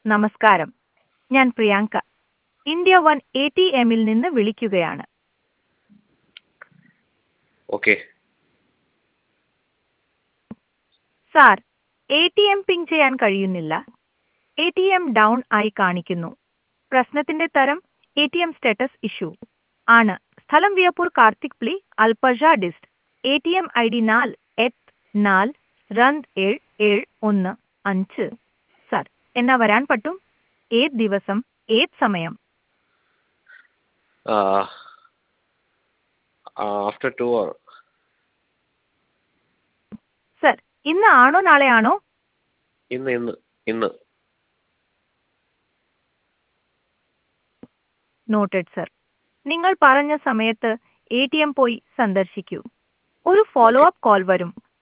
നമസ്കാരം ഞാൻ Priyanka India one A T എമ്മിൽ നിന്ന് വിളിക്കുകയാണ് okay sir A T M ping ചെയ്യാൻ കഴിയുന്നില്ല എ ടി എം ഡൗൺ ആയി കാണിക്കുന്നു പ്രശ്നത്തിന്റെ തരം A T M status issue ആണ് സ്ഥലം വിയപ്പൂർ കാർത്തിക് പ്ലി അൽപജ dist A T M I D നാല് എട്ട് നാല് രണ്ട് ഏഴ് ഏഴ് ഒന്ന് അഞ്ച് സാർ എന്നാ വരാൻ പറ്റും ഏത് ദിവസം ഏത് സമയം ആഫ്റ്റർ ടു അവർ സർ ഇന്ന് ആണോ നാളെ ആണോ ഇന്ന് ഇന്ന് ഇന്ന് നോട്ടഡ് സർ നിങ്ങൾ പറഞ്ഞ സമയത്ത് എ ടി എം പോയി സന്ദർശിക്കൂ ഒരു ഫോളോ അപ്പ് കോൾ വരും